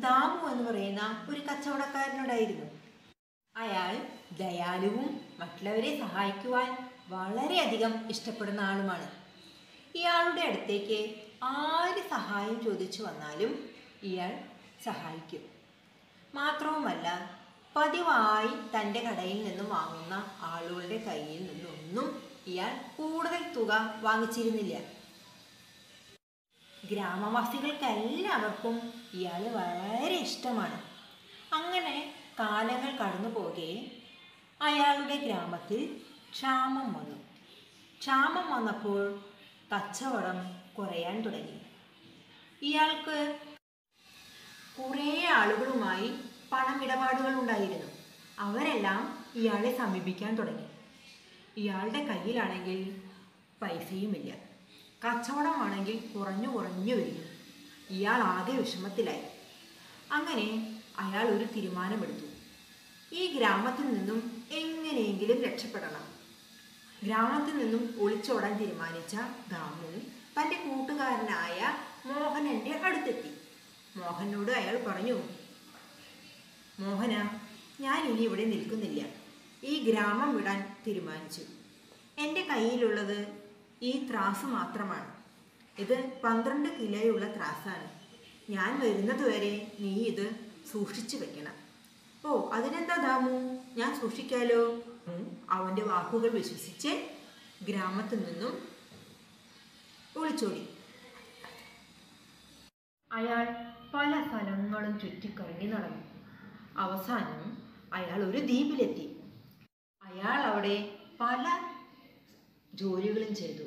ദാമു എന്ന് പറയുന്ന ഒരു കച്ചവടക്കാരനുണ്ടായിരുന്നു അയാൾ ദയാലുവും മറ്റുള്ളവരെ സഹായിക്കുവാൻ വളരെയധികം ഇഷ്ടപ്പെടുന്ന ആളുമാണ് ഇയാളുടെ അടുത്തേക്ക് ആര് സഹായം ചോദിച്ചു വന്നാലും ഇയാൾ സഹായിക്കും മാത്രവുമല്ല പതിവായി തൻ്റെ കടയിൽ നിന്നും വാങ്ങുന്ന ആളുകളുടെ കയ്യിൽ നിന്നൊന്നും ഇയാൾ കൂടുതൽ തുക വാങ്ങിച്ചിരുന്നില്ല ഗ്രാമവാസികൾക്കെല്ലാവർക്കും ഇയാൾ വളരെ ഇഷ്ടമാണ് അങ്ങനെ കാലങ്ങൾ കടന്നു പോകെ അയാളുടെ ഗ്രാമത്തിൽ ക്ഷാമം വന്നു ക്ഷാമം വന്നപ്പോൾ കച്ചവടം കുറയാൻ തുടങ്ങി ഇയാൾക്ക് കുറേ ആളുകളുമായി പണമിടപാടുകൾ ഉണ്ടായിരുന്നു അവരെല്ലാം ഇയാളെ സമീപിക്കാൻ തുടങ്ങി ഇയാളുടെ കയ്യിലാണെങ്കിൽ പൈസയുമില്ല കച്ചവടമാണെങ്കിൽ കുറഞ്ഞു കുറഞ്ഞു വരിക ഇയാൾ ആകെ വിഷമത്തിലായി അങ്ങനെ അയാൾ ഒരു തീരുമാനമെടുത്തു ഈ ഗ്രാമത്തിൽ നിന്നും എങ്ങനെയെങ്കിലും രക്ഷപ്പെടണം ഗ്രാമത്തിൽ നിന്നും ഒളിച്ചോടാൻ തീരുമാനിച്ച ദാമു തൻ്റെ കൂട്ടുകാരനായ മോഹനന്റെ അടുത്തെത്തി മോഹനോട് അയാൾ പറഞ്ഞു മോഹന ഞാൻ ഇനി ഇവിടെ നിൽക്കുന്നില്ല ഈ ഗ്രാമം വിടാൻ തീരുമാനിച്ചു എൻ്റെ കയ്യിലുള്ളത് ഈ ത്രാസ് മാത്രമാണ് ഇത് പന്ത്രണ്ട് കിലോയുള്ള ത്രാസാണ് ഞാൻ വരുന്നത് വരെ നീ ഇത് സൂക്ഷിച്ചു വെക്കണം ഓ അതിനെന്താ ദാമു ഞാൻ സൂക്ഷിക്കാലോ ഉം, അവൻ്റെ വാക്കുകൾ വിശ്വസിച്ച് ഗ്രാമത്തിൽ നിന്നും ഒളിച്ചോടി അയാൾ പല സ്ഥലങ്ങളും ചുറ്റിക്കറങ്ങി നടന്നു അവസാനം അയാൾ ഒരു ദ്വീപിലെത്തി അയാൾ അവിടെ പല ജോലികളും ചെയ്തു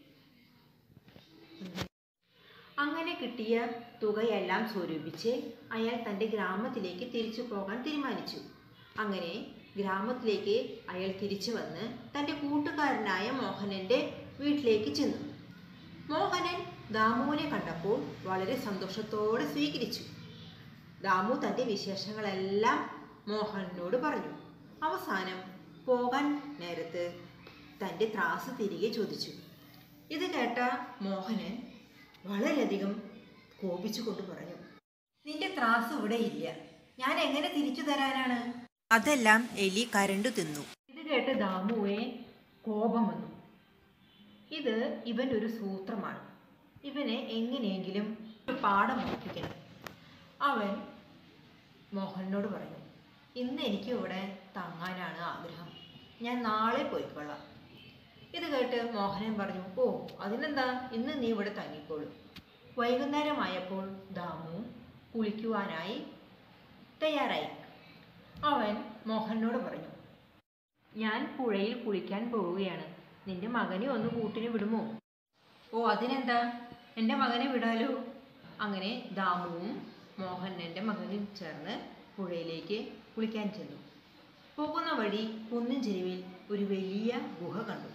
അങ്ങനെ കിട്ടിയ തുകയെല്ലാം സ്വരൂപിച്ച് അയാൾ തൻ്റെ ഗ്രാമത്തിലേക്ക് തിരിച്ചു പോകാൻ തീരുമാനിച്ചു അങ്ങനെ ഗ്രാമത്തിലേക്ക് അയാൾ തിരിച്ചു വന്ന് തൻ്റെ കൂട്ടുകാരനായ മോഹനൻ്റെ വീട്ടിലേക്ക് ചെന്നു മോഹനൻ ദാമുവിനെ കണ്ടപ്പോൾ വളരെ സന്തോഷത്തോടെ സ്വീകരിച്ചു ദാമു തൻ്റെ വിശേഷങ്ങളെല്ലാം മോഹനോട് പറഞ്ഞു അവസാനം പോകാൻ നേരത്ത് തൻ്റെ ത്രാസ് തിരികെ ചോദിച്ചു ഇത് കേട്ട മോഹനൻ വളരെയധികം കോപിച്ചുകൊണ്ട് പറഞ്ഞു നിന്റെ ത്രാസ് ഇവിടെ ഇല്ല ഞാൻ എങ്ങനെ തിരിച്ചു തരാനാണ് അതെല്ലാം എലി കരണ്ടു തിന്നു ഇത് കേട്ട് ദാമുവെ കോപം വന്നു ഇത് ഇവൻ്റെ ഒരു സൂത്രമാണ് ഇവനെ എങ്ങനെയെങ്കിലും ഒരു പാഠം പഠിപ്പിക്കണം അവൻ മോഹനോട് പറഞ്ഞു ഇന്ന് എനിക്ക് ഇവിടെ തങ്ങാനാണ് ആഗ്രഹം ഞാൻ നാളെ പോയിക്കൊള്ളാം ഇത് കേട്ട് മോഹനൻ പറഞ്ഞു ഓ അതിനെന്താ ഇന്ന് നീ ഇവിടെ തങ്ങിക്കോളൂ വൈകുന്നേരമായപ്പോൾ ദാമു കുളിക്കുവാനായി തയ്യാറായി അവൻ മോഹനോട് പറഞ്ഞു ഞാൻ പുഴയിൽ കുളിക്കാൻ പോവുകയാണ് നിന്റെ മകനെ ഒന്ന് കൂട്ടിന് വിടുമോ ഓ അതിനെന്താ എൻ്റെ മകനെ വിടാലോ അങ്ങനെ ദാമുവും മോഹനൻ്റെ മകനും ചേർന്ന് പുഴയിലേക്ക് കുളിക്കാൻ ചെന്നു പോകുന്ന വഴി കുന്നിൻ ചെരുവിൽ ഒരു വലിയ ഗുഹ കണ്ടു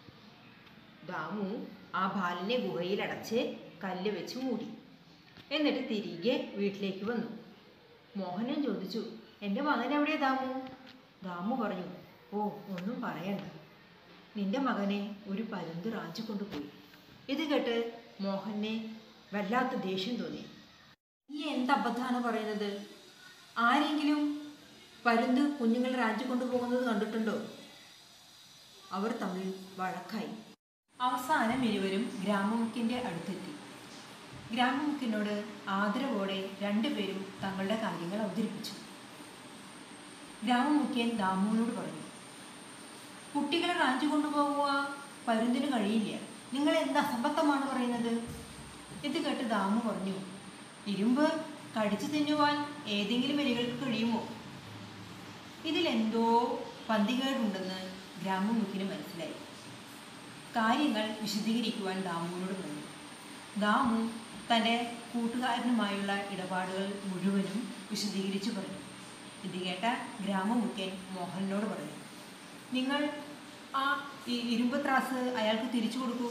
ദാമു ആ ബാലിനെ ഗുഹയിൽ അടച്ച് കല്ല് വെച്ച് മൂടി എന്നിട്ട് തിരികെ വീട്ടിലേക്ക് വന്നു മോഹനൻ ചോദിച്ചു എൻ്റെ മകൻ എവിടെ ദാമു ദാമു പറഞ്ഞു ഓ ഒന്നും പറയണ്ട നിന്റെ മകനെ ഒരു പരുന്ത് റാഞ്ചി കൊണ്ടുപോയി ഇത് കേട്ട് മോഹനെ വല്ലാത്ത ദേഷ്യം തോന്നി നീ എന്ത് അബദ്ധമാണ് പറയുന്നത് ആരെങ്കിലും പരുന്ത് കുഞ്ഞുങ്ങൾ റാഞ്ചി കൊണ്ടുപോകുന്നത് കണ്ടിട്ടുണ്ടോ അവർ തമ്മിൽ വഴക്കായി അവസാനം ഇരുവരും ഗ്രാമമുഖ്യൻ്റെ അടുത്തെത്തി ഗ്രാമമുഖ്യനോട് ആദരവോടെ രണ്ടുപേരും തങ്ങളുടെ കാര്യങ്ങൾ അവതരിപ്പിച്ചു ഗ്രാമമുഖ്യൻ ദാമുവിനോട് പറഞ്ഞു കുട്ടികളെ റാഞ്ചി കൊണ്ടുപോകുക പരുന്തിന് കഴിയില്ല നിങ്ങൾ എന്ത് അസംബദ്ധമാണ് പറയുന്നത് ഇത് കേട്ട് ദാമു പറഞ്ഞു ഇരുമ്പ് കടിച്ചു തിന്നുവാൻ ഏതെങ്കിലും എലികൾക്ക് കഴിയുമോ ഇതിലെന്തോ പന്തികേടുണ്ടെന്ന് ഗ്രാമമുഖിന് മനസ്സിലായി കാര്യങ്ങൾ വിശദീകരിക്കുവാൻ ദാമുവിനോട് പറഞ്ഞു ദാമു തൻ്റെ കൂട്ടുകാരനുമായുള്ള ഇടപാടുകൾ മുഴുവനും വിശദീകരിച്ചു പറഞ്ഞു ഇത് കേട്ട ഗ്രാമമുഖ്യൻ മോഹനോട് പറഞ്ഞു നിങ്ങൾ ആ ഈ ഇരുമ്പ് ത്രാസ് അയാൾക്ക് തിരിച്ചു കൊടുക്കൂ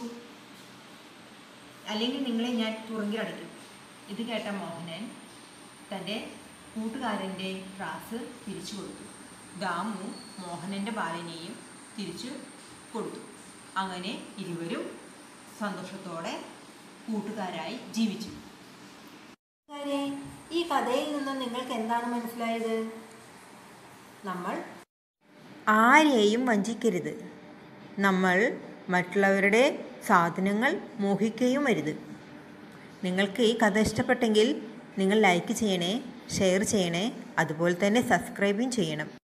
അല്ലെങ്കിൽ നിങ്ങളെ ഞാൻ തുറങ്കിലടയ്ക്കും ഇത് കേട്ട മോഹനൻ തൻ്റെ കൂട്ടുകാരൻ്റെ ത്രാസ് തിരിച്ചു കൊടുത്തു ദാമു മോഹനൻ്റെ ബാലനെയും തിരിച്ചു കൊടുത്തു അങ്ങനെ ഇരുവരും സന്തോഷത്തോടെ കൂട്ടുകാരായി ജീവിച്ചു കൂട്ടുകാരെ ഈ കഥയിൽ നിന്ന് നിങ്ങൾക്ക് എന്താണ് മനസ്സിലായത് നമ്മൾ ആരെയും വഞ്ചിക്കരുത് നമ്മൾ മറ്റുള്ളവരുടെ സാധനങ്ങൾ മോഹിക്കുകയും അരുത് നിങ്ങൾക്ക് ഈ കഥ ഇഷ്ടപ്പെട്ടെങ്കിൽ നിങ്ങൾ ലൈക്ക് ചെയ്യണേ ഷെയർ ചെയ്യണേ അതുപോലെ തന്നെ സബ്സ്ക്രൈബും ചെയ്യണം